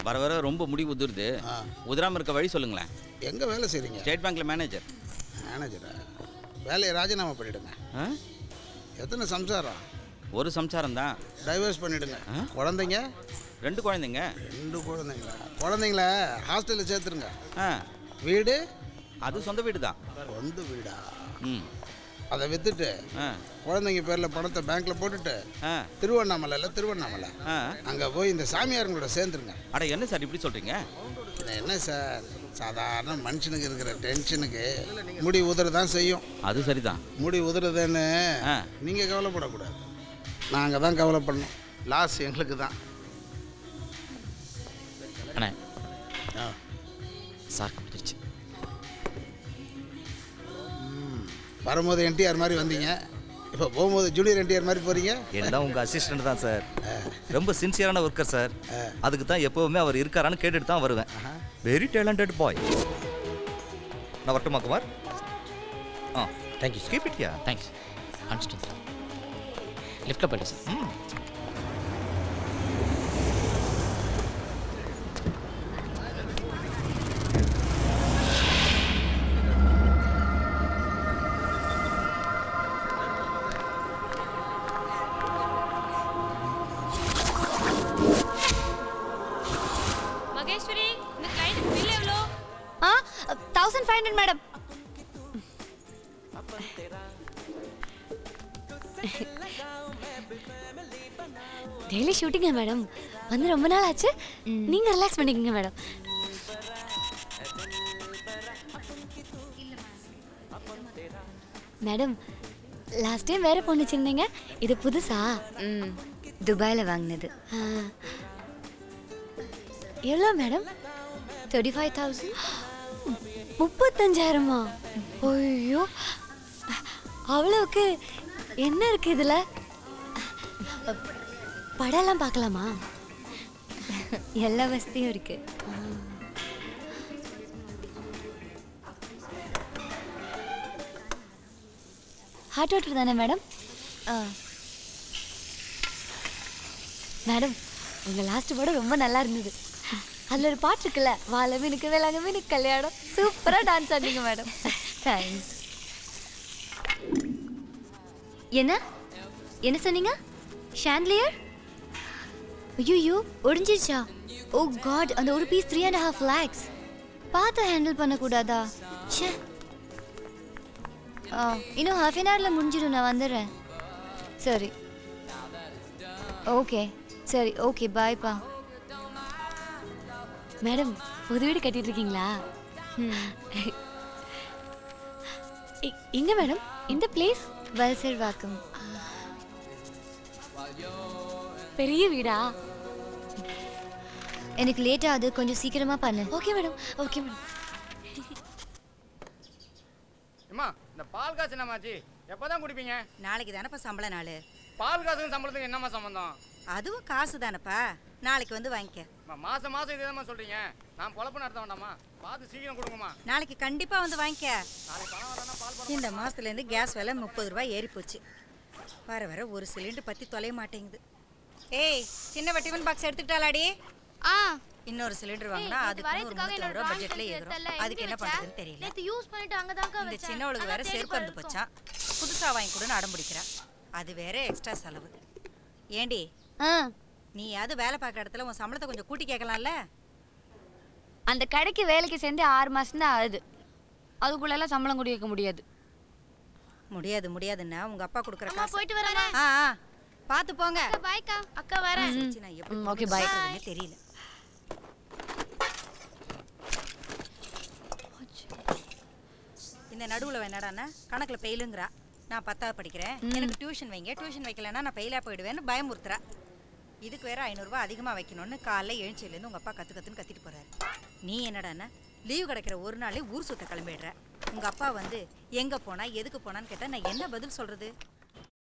வர வர ரொம்ப முடி உதிருது உதிராம இருக்க வழி சொல்லுங்களேன் எங்கே வேலை செய்கிறீங்க ஸ்டேட் பேங்க்ல மேனேஜர் மேனேஜரா வேலையை ராஜினாமா பண்ணிடுங்க ஆ? எத்தனை சம்சாரம் ஒரு சம்சாரம் தான் டைவர்ஸ் பண்ணிடுங்க குழந்தைங்க ரெண்டு குழந்தைங்க ரெண்டு குழந்தைங்களா குழந்தைங்கள ஹாஸ்டலில் சேர்த்துருங்க ஆ வீடு அது சொந்த வீடு தான் சொந்த வீடா ம் அதை விற்றுட்டு ஆ குழந்தைங்க பேரில் பணத்தை பேங்க்கில் போட்டுட்டு ஆ திருவண்ணாமலையில் திருவண்ணாமலை ஆ அங்கே போய் இந்த சாமியாருங்களோட சேர்ந்துருங்க அட என்ன சார் இப்படி சொல்கிறீங்க இது என்ன சார் சாதாரண மனுஷனுக்கு இருக்கிற டென்ஷனுக்கு முடி உதற தான் செய்யும் அது சரிதான் முடி உதறுதுன்னு ஆ. நீங்கள் கவலைப்படக்கூடாது நாங்கள் தான் கவலைப்படணும் லாஸ் எங்களுக்கு தான் அண்ணே ஆ. சார் பிடிச்சிருச்சு வரும்போது என்டிஆர் மாதிரி வந்தீங்க இப்போ போகும்போது ஜூனியர் என்டிஆர் மாதிரி போகிறீங்க எல்லாம் உங்கள் அசிஸ்டன்ட் தான் சார் ரொம்ப சின்சியரான ஒர்க்கர் சார் அதுக்கு தான் எப்போவுமே அவர் இருக்காரான்னு கேட்டுட்டு தான் வருவேன் வெரி டேலண்டட் பாய் நான் வரட்டுமா குமார் ஆ தேங்க்யூ சார் கீப் இட் யா தேங்க்ஸ் அனுப்பிச்சிட்டு சார் லிஃப்ட்டில் போயிட்டு சார் ம் மகேஸ்வரி இந்த கிளைண்ட் பில் எவ்வளோ ஆ thousand five hundred madam daily ஷூட்டிங்கா மேடம் வந்து ரொம்ப நாள் ஆச்சு நீங்க ரிலாக்ஸ் பண்ணிக்கங்க மேடம் மேடம் லாஸ்ட் டைம் வேற பொண்ணு வச்சிருந்தீங்க இது புதுசா ம் துபாயில் வாங்கினது ஆ. எவ்வளோ மேடம் தேர்ட்டி ஃபைவ் தௌசண்ட் முப்பத்தஞ்சாயிரமா ஐயோ அவ்வளோக்கு என்ன இருக்கு இதுல படம்லாம் பார்க்கலாமா எல்லா வசதியும் இருக்கு ஹாட் வாட்டர் தானே மேடம் ஆ மேடம் உங்க லாஸ்ட் படம் ரொம்ப நல்லா இருந்தது அதுல ஒரு பாட்டு இருக்குல்ல வாழ மீனுக்கு வேளாங்க மீனுக்கு கல்யாணம் சூப்பரா டான்ஸ் ஆடிங்க மேடம் தேங்க்ஸ் என்ன என்ன சொன்னீங்க ஷாண்ட்லியர் ஐயோ ஒடிஞ்சிருச்சா ஓ காட் அந்த ஒரு piece three and half lakhs பார்த்து ஹேண்டில் பண்ணக்கூடாதா ச்சே ஆ இன்னும் ஹாஃப் அன் ஹவரில் முடிஞ்சிடும் நான் வந்துடுறேன் சரி ஓகே சரி ஓகே பாய்ப்பா மேடம் புது வீடு கட்டிட்டு இருக்கீங்களா இ- இங்க மேடம் இந்த பிளேஸ் வல்சர் வாக்கம் பெரிய வீடா எனக்கு லேட் ஆகுது கொஞ்சம் சீக்கிரமா பண்ணு ஓகே மேடம் ஓகே மேடம் அம்மா இந்த பால் காசு என்னமாச்சு எப்போதான் குடிப்பீங்க நாளைக்கு தானப்பா சம்பள நாள் பால் காசுக்கும் சம்பளத்துக்கு என்னம்மா சம்பந்தம் அதுவும் காசு தானப்பா நாளைக்கு வந்து வாங்கிக்க அம்மா, மாசம் மாசம் இதேதாம்மா சொல்றீங்க நான் பொழப்பு நடத்த வேண்டாமா பார்த்து சீக்கிரம் கொடுங்கம்மா நாளைக்கு கண்டிப்பா வந்து வாங்கிக்க நாளைக்கு பணம் வரலன்னா பால் போட இந்த மாசத்துல இருந்து கேஸ் விலை முப்பது ரூபாய் ஏறி போச்சு வர வர ஒரு சிலிண்டர் பத்தி தொலைய மாட்டேங்குது ஏய் சின்ன வட்டிவன் பாக்ஸ் எடுத்துக்கிட்டாளாடி ஆ இன்னொரு சிலிண்டர் வாங்கினா அதுக்கு ஒரு முந்நூற்றம்பது ரூபா பட்ஜெட்ல ஏறும் அதுக்கு என்ன பண்றதுன்னு தெரியல நேத்து யூஸ் பண்ணிட்டு அங்க தாங்க இந்த சின்னவளுக்கு வேற செருப்பு வந்து போச்சான் புதுசா வாங்கி கொடுன்னு அடம் பிடிக்கிறா அது வேற எக்ஸ்ட்ரா செலவு ஏண்டி ஆ நீயாவது வேலை பார்க்குற இடத்துல உன் சம்பளத்தை கொஞ்சம் கூட்டி கேட்கலாம்ல அந்த கடைக்கு வேலைக்கு சேர்ந்து ஆறு மாசம் தான் ஆகுது அதுக்குள்ள எல்லாம் சம்பளம் கூட வைக்க முடியாது முடியாது முடியாதுன்னா உங்க அப்பா கொடுக்குற அம்மா காசு போயிட்டு வரேன் ஆ ஆ பார்த்து போங்க பாய்க்கா அக்கா வரேன் சிரிச்சு நான் எப்படி ம், okay, பொண்ணு bye. சொல்றதுன்னே தெரியல இந்த நடுவுல என்னடான்னா கணக்குல பெயிலுங்கிறா நான் பத்தாவது படிக்கிறேன் எனக்கு டியூஷன் வைங்க டியூஷன் வைக்கலன்னா நான் பெயிலா போயிடுவேன்னு பயமுறுத்துறா இதுக்கு வேற ஐநூறுரூவா அதிகமாக வைக்கணும்னு காலைல எழுச்சிலேருந்து உங்கள் அப்பா கற்று கற்றுன்னு கத்திட்டு போறாரு நீ என்னடான்னா லீவு கிடைக்கிற ஒரு நாளே ஊர் சுத்த கிளம்பிடுற உங்கள் அப்பா வந்து எங்கே போனா எதுக்கு போனான்னு கேட்டால் நான் என்ன பதில் சொல்கிறது